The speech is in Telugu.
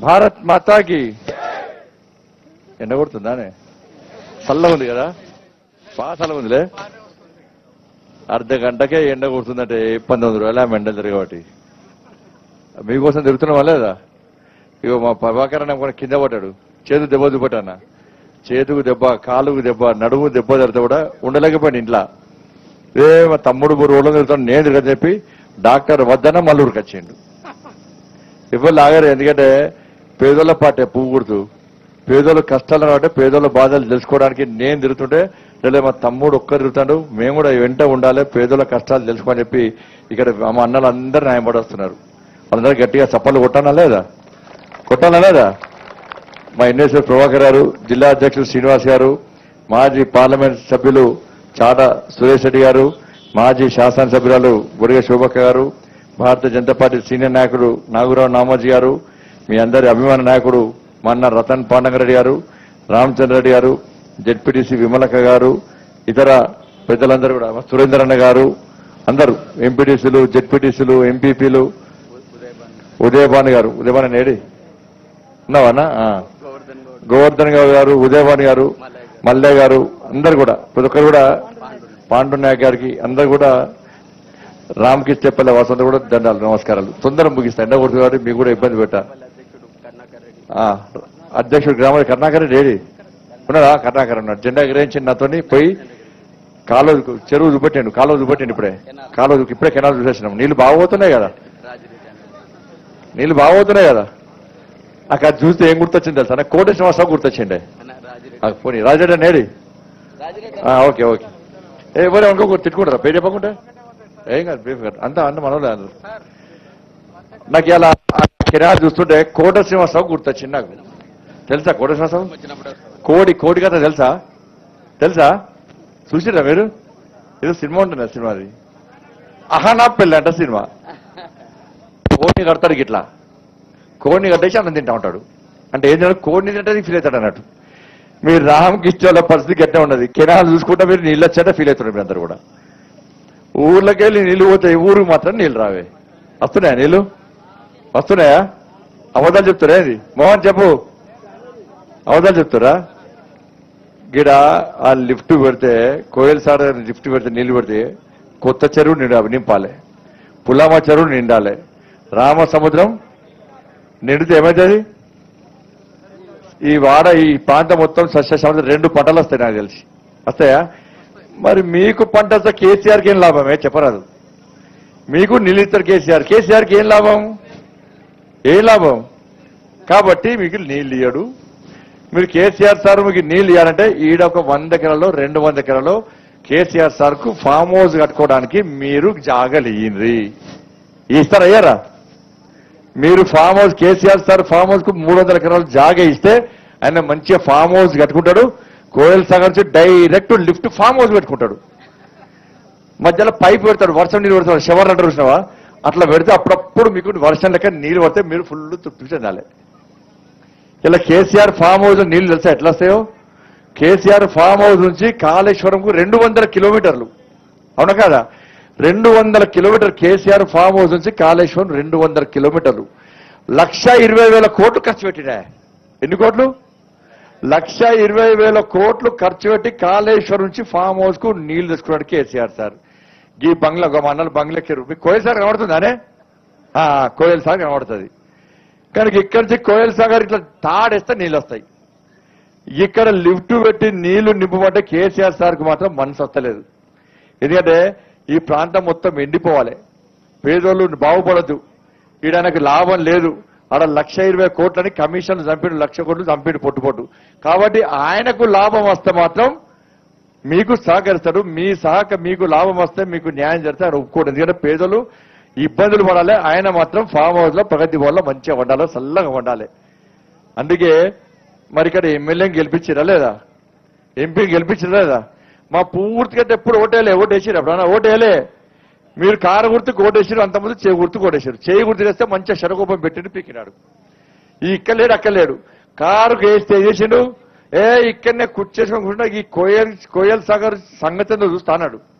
భారత్ మాతాకి ఎండ కొడుతుందానే చల్లగా ఉంది కదా బాగా చల్లగా ఉందిలే అర్ధ గంటకే ఎండ కొడుతుందంటే పంతొమ్మిది రోజులు ఆమె ఎండలు తిరగబట్టి మీకోసం తిరుగుతున్నావా లేదా ఇగో మా ప్రభాకర్ అన్న కూడా కింద పడ్డాడు చేతు దెబ్బ దుబ్బట్టన్న చేతుకు దెబ్బ కాలుకు దెబ్బ నడుము దెబ్బ తిరిగితే కూడా ఉండలేకపోయాడు ఇంట్లో ఏ మా తమ్ముడు రోజులు తిరుగుతాడు నేను తిరగని చెప్పి డాక్టర్ వద్దన మల్లూరుకి వచ్చిండు ఎవరు లాగారు ఎందుకంటే పేదోళ్ళ పాటే పువ్వు గుర్తు పేదోళ్ళ కష్టాలు కాబట్టి పేదోళ్ళ బాధలు తెలుసుకోవడానికి నేను తిరుగుతుంటే లేదా మా తమ్ముడు ఒక్కరు తిరుగుతాడు మేము కూడా వెంట ఉండాలి పేదోళ్ళ కష్టాలు తెలుసుకోని చెప్పి ఇక్కడ మా అన్నలు అందరూ న్యాయపడొస్తున్నారు అందరూ గట్టిగా చప్పలు కొట్టానా లేదా కొట్టానా లేదా మా ఎన్ఎస్ఎస్ ప్రభాకర్ గారు జిల్లా అధ్యక్షులు శ్రీనివాస్ గారు మాజీ పార్లమెంట్ సభ్యులు చాట సురేష్ రెడ్డి గారు మాజీ శాసనసభ్యురాలు బురిగ శోభక్క గారు భారతీయ జనతా పార్టీ సీనియర్ నాయకుడు నాగురావు నామోజీ గారు మీ అందరి అభిమాన నాయకుడు మన్న రతన్ పాండంగరెడ్డి గారు రామచంద్రరెడ్డి గారు జెడ్పీటీసీ విమలక్క గారు ఇతర పెద్దలందరూ కూడా సురేందర్ అన్న గారు అందరూ ఎంపీటీసీలు జెడ్పీటీసీలు ఎంపీపీలు ఉదయభాను గారు ఉదయభాను నేడి ఉన్నావన్నా ఆ. గోవర్ధన్ గారు గారు ఉదయభాను గారు మల్లె గారు అందరు కూడా ప్రతి ఒక్కరు కూడా పాండు నాయక్ గారికి అందరు కూడా రామకృష్ణ చెప్పలే వసంత కూడా దండాలు నమస్కారాలు తొందర ముగిస్తా ఎండ కొడుతుంది కాబట్టి మీకు కూడా ఇబ్బంది పెట్టా ఆ, అధ్యక్షుడు గ్రామ కర్ణాకర్ రెడ్డి ఏడి? ఉన్నాడా కర్ణాకర్ ఉన్నాడు జెండా ఎగిరేయించి నాతోని పోయి కాలువ చెరువు చూపెట్టాను కాలువ చూపెట్టాను ఇప్పుడే కాలువ చూ- ఇప్పుడే కెనాల్ చూసేసినాం నీళ్లు బాగోతున్నాయి కదా నీళ్లు బాగోతున్నాయి కదా నాకు అది చూస్తే ఏం గుర్తొచ్చింది తెలుసా నాకు కోట శ్రీనివాసరావు గుర్తొచ్చిండే ఆ, పోనీ రాజాడ నేడి ఆ, ఓకే ఓకే ఏ ఎవరే ఇంకొక తిట్టుకుంటారా పేరు చెప్పకుండా ఏం కాదు బీఫ్ కాదు అంతా అన్న మనోలే అందరు నాకు ఇలా ఆ కిరాలు చూస్తుంటే కోట శ్రీనివాసరావు గుర్తొచ్చింది నాకు తెలుసా కోట శ్రీనివాసరావు కోడి కోడి కథ తెలుసా తెలుసా చూసిరా మీరు ఏదో సినిమా ఉంటుంది ఆ సినిమాది అహానా పెళ్ళి అంట సినిమా కోడిని కడతాడు ఇట్లా కోడిని కట్టేసి అన్నం తింటా ఉంటాడు అంటే ఏం చేయాలి కోడిని తింటే ఫీల్ అవుతాడు అన్నట్టు మీరు రామకృష్ణ పరిస్థితి గట్టే ఉన్నది కెనాల్ చూసుకుంటే మీరు నీళ్ళు వచ్చాట ఫీల్ అవుతున్నారు మీరు అందరు కూడా ఊర్లోకి వెళ్ళి నీళ్ళు పోతాయి ఊరికి మాత్రం నీళ్ళు రావే వస్తున్నాయా నీళ్ళు వస్తున్నాయా అబద్ధాలు చెప్తారా ఇది మోహన్ చెప్పు అబద్ధాలు చెప్తారా గిడ ఆ లిఫ్ట్ పెడితే కోయల్ సార్ లిఫ్ట్ పెడితే నీళ్లు పెడితే కొత్త చెరువు నిండా నింపాలి పులామా చెరువు నిండాలి రామ సముద్రం నిండితే ఏమవుతుంది ఈ వాడ ఈ ప్రాంతం మొత్తం సస్యశామం రెండు పంటలు వస్తాయి నాకు తెలిసి వస్తాయా మరి మీకు పంట వస్తే కేసీఆర్కి ఏం లాభమే చెప్పరాదు మీకు నిలిస్తారు కేసీఆర్ కేసీఆర్కి ఏం లాభం ఏం లాభం కాబట్టి మీకు నీళ్ళు ఇయ్యడు మీరు కేసీఆర్ సార్ మీకు నీళ్ళు ఇవ్వాలంటే ఈడ ఒక వంద ఎకరాల్లో రెండు వంద ఎకరాల్లో కేసీఆర్ సార్ కు ఫామ్ హౌస్ కట్టుకోవడానికి మీరు జాగలు ఇయ్యండి ఇస్తారా అయ్యారా మీరు farm house KCR sir farm house కు మూడు వందల ఎకరాలు జాగా ఇస్తే ఆయన మంచిగా ఫామ్ హౌస్ కట్టుకుంటాడు కోయల్ సాగర్ నుంచి డైరెక్ట్ లిఫ్ట్ ఫామ్ హౌస్ పెట్టుకుంటాడు మధ్యలో పైప్ పెడతాడు వర్షం నీళ్ళు పెడతాడు షవర్ అంటారు చూసినావా అట్లా పెడితే అప్పుడప్పుడు మీకు వర్షం లెక్క నీళ్ళు పడితే మీరు ఫుల్ తృప్తి చెందాలి ఇలా కేసీఆర్ ఫామ్ హౌస్ నీళ్లు తెలుసా ఎట్లా వస్తాయో కేసీఆర్ ఫామ్ హౌస్ నుంచి కాళేశ్వరంకు రెండు వందల కిలోమీటర్లు అవునా కాదా రెండు వందల కిలోమీటర్ కేసీఆర్ ఫామ్ హౌస్ నుంచి కాళేశ్వరం రెండు వందల కిలోమీటర్లు లక్ష ఇరవై వేల కోట్లు ఖర్చు పెట్టినా ఎన్ని కోట్లు లక్ష ఇరవై వేల కోట్లు ఖర్చు పెట్టి కాళేశ్వరం నుంచి ఫామ్ హౌస్ కు నీళ్లు తెచ్చుకున్నాడు కేసీఆర్ సార్ ఈ బంగ్లా ఒక మండల బంగ్లా కెరు మీకు కోయల్ సార్ కనబడుతుందానే ఆ, కోయల్ సార్ కనబడుతుంది కనుక ఇక్కడి నుంచి కోయల్ సాగర్ ఇట్లా తాడేస్తే నీళ్ళు వస్తాయి ఇక్కడ లిఫ్ట్ పెట్టి నీళ్లు నింపమంటే కేసీఆర్ సార్కి మాత్రం మనసు వస్తలేదు ఎందుకంటే ఈ ప్రాంతం మొత్తం ఎండిపోవాలి పేదోళ్ళు బాగుపడద్దు ఈడనకు లాభం లేదు ఆడ లక్ష ఇరవై కోట్లని కమిషన్లు చంపిడు లక్ష కోట్లు చంపిడు పొట్టు పొట్టు కాబట్టి ఆయనకు లాభం వస్తే మాత్రం మీకు సహకరిస్తాడు మీ సహక మీకు లాభం వస్తే మీకు న్యాయం జరిగితే ఆయన ఒప్పుకోడు ఎందుకంటే పేదలు ఇబ్బందులు పడాలి ఆయన మాత్రం ఫామ్ హౌస్ లో ప్రగతి వల్ల మంచిగా వండాలి చల్లగా వండాలి అందుకే మరి ఇక్కడ ఎమ్మెల్యేని గెలిపించిరా లేదా ఎంపీని గెలిపించిరా లేదా మా పూర్తిగా ఎప్పుడు ఓటేలే ఓటేసిరు ఎప్పుడన్నా ఓటేలే మీరు కారు గుర్తుకు ఓటేసారు అంతకుముందు చేయి గుర్తుకు ఓటేశారు చేయి గుర్తు వేస్తే మంచిగా శరగోపం పెట్టిండు పీకినాడు ఈ ఇక్కడ లేడు అక్కడ లేడు కారుకు వేస్తే ఏం చేసిండు ఏ ఇక్కడనే కుర్చేసుకొని కూర్చున్నా ఈ కోయల్ కోయల్ సాగర్ సంగతి ఏందో చూస్తా అన్నాడు